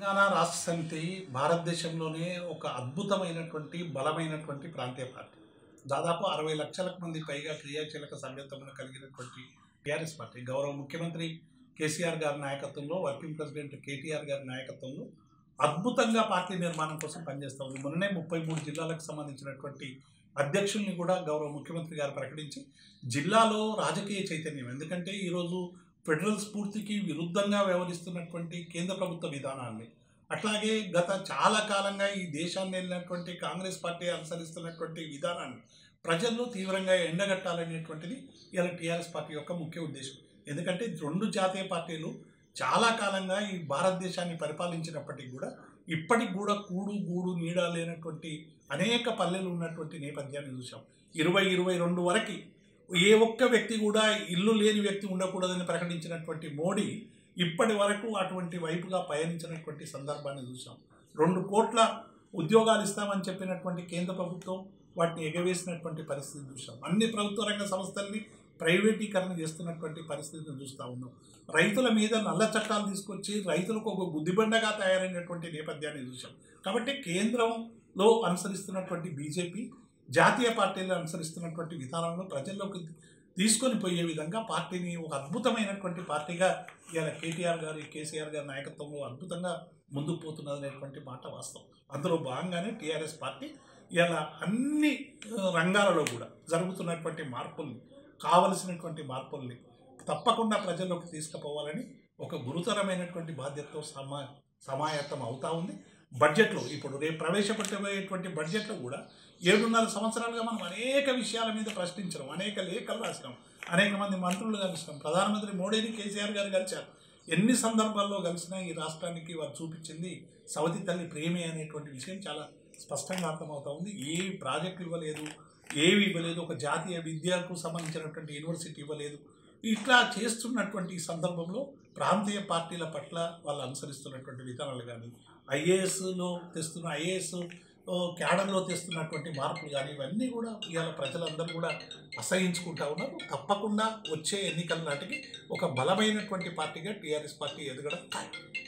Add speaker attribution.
Speaker 1: తెలంగాణ రాష్ట్ర సమితి భారతదేశంలోనే ఒక అద్భుతమైనటువంటి బలమైనటువంటి ప్రాంతీయ పార్టీ దాదాపు అరవై లక్షలకు మంది పైగా క్రియాశీలక సభ్యత్వమును కలిగినటువంటి టీఆర్ఎస్ పార్టీ గౌరవ ముఖ్యమంత్రి కేసీఆర్ గారి నాయకత్వంలో వర్కింగ్ ప్రెసిడెంట్ కేటీఆర్ గారి నాయకత్వంలో అద్భుతంగా పార్టీ నిర్మాణం కోసం పనిచేస్తూ ఉంది మొన్ననే ముప్పై మూడు జిల్లాలకు సంబంధించినటువంటి అధ్యక్షుల్ని కూడా గౌరవ ముఖ్యమంత్రి గారు ప్రకటించి జిల్లాలో రాజకీయ చైతన్యం ఎందుకంటే ఈరోజు ఫెడరల్ స్ఫూర్తికి విరుద్ధంగా వ్యవహరిస్తున్నటువంటి కేంద్ర ప్రభుత్వ విధానాన్ని అట్లాగే గత చాలా కాలంగా ఈ దేశాన్ని వెళ్ళినటువంటి కాంగ్రెస్ పార్టీ అనుసరిస్తున్నటువంటి విధానాన్ని ప్రజల్లో తీవ్రంగా ఎండగట్టాలనేటువంటిది ఇలా టీఆర్ఎస్ పార్టీ యొక్క ముఖ్య ఉద్దేశం ఎందుకంటే రెండు జాతీయ పార్టీలు చాలా కాలంగా ఈ భారతదేశాన్ని పరిపాలించినప్పటికీ కూడా ఇప్పటికి కూడా కూడు గూడు నీడ లేనటువంటి అనేక పల్లెలు ఉన్నటువంటి నేపథ్యాన్ని చూసాం ఇరవై ఇరవై రెండు వరకు ఏ ఒక్క వ్యక్తి కూడా ఇల్లు లేని వ్యక్తి ఉండకూడదని ప్రకటించినటువంటి మోడీ ఇప్పటి వరకు అటువంటి వైపుగా పయనించినటువంటి సందర్భాన్ని చూసాం రెండు కోట్ల ఉద్యోగాలు ఇస్తామని చెప్పినటువంటి కేంద్ర ప్రభుత్వం వాటిని ఎగవేసినటువంటి పరిస్థితి చూసాం అన్ని ప్రభుత్వ రంగ సంస్థల్ని ప్రైవేటీకరణ చేస్తున్నటువంటి పరిస్థితిని చూస్తూ ఉన్నాం రైతుల మీద నల్ల చట్టాలు తీసుకొచ్చి రైతులకు ఒక గుద్దిబండగా తయారైనటువంటి నేపథ్యాన్ని చూసాం కాబట్టి కేంద్రంలో అనుసరిస్తున్నటువంటి బీజేపీ జాతీయ పార్టీలు అనుసరిస్తున్నటువంటి విధానంలో ప్రజల్లోకి తీసుకొని పోయే విధంగా పార్టీని ఒక అద్భుతమైనటువంటి పార్టీగా ఇవాళ కేటీఆర్ గారి కేసీఆర్ గారి నాయకత్వంలో అద్భుతంగా ముందుకు పోతున్నది అనేటువంటి మాట వాస్తవం అందులో భాగంగానే టీఆర్ఎస్ పార్టీ ఇలా అన్ని ఆ, రంగాలలో కూడా జరుగుతున్నటువంటి మార్పుల్ని కావలసినటువంటి మార్పుల్ని తప్పకుండా ప్రజల్లోకి తీసుకుపోవాలని ఒక గురుతరమైనటువంటి బాధ్యతతో సమా సమాయత్తం అవుతా ఉంది బడ్జెట్లో ఇప్పుడు రేపు ప్రవేశపెట్టబోయేటువంటి బడ్జెట్లో కూడా ఏడున్నర సంవత్సరాలుగా మనం అనేక విషయాల మీద ప్రశ్నించడం అనేక లేఖలు రాసినాం అనేక మంది మంత్రులు కలిసినాం ప్రధానమంత్రి మోడీని కేసీఆర్ గారు కలిశారు ఎన్ని సందర్భాల్లో కలిసినా ఈ రాష్ట్రానికి వారు చూపించింది సవతి తల్లి ప్రేమే అనేటువంటి విషయం చాలా స్పష్టంగా అర్థమవుతా ఉంది ఏ ప్రాజెక్టులు ఇవ్వలేదు ఏవి ఇవ్వలేదు ఒక జాతీయ విద్యకు సంబంధించినటువంటి యూనివర్సిటీ ఇవ్వలేదు ఇట్లా చేస్తున్నటువంటి ఈ సందర్భంలో ప్రాంతీయ పార్టీల పట్ల వాళ్ళు అనుసరిస్తున్నటువంటి విధానాలు కానీ ఐఏఎస్లో తెస్తున్న ఐఏఎస్ క్యాడర్లో తెస్తున్నటువంటి మార్పులు కానీ ఇవన్నీ కూడా ఇవాళ ప్రజలందరూ కూడా అసహించుకుంటా ఉన్నారు తప్పకుండా వచ్చే ఎన్నికల నాటికి ఒక బలమైనటువంటి పార్టీగా టీఆర్ఎస్ పార్టీ ఎదగడం ఖాయం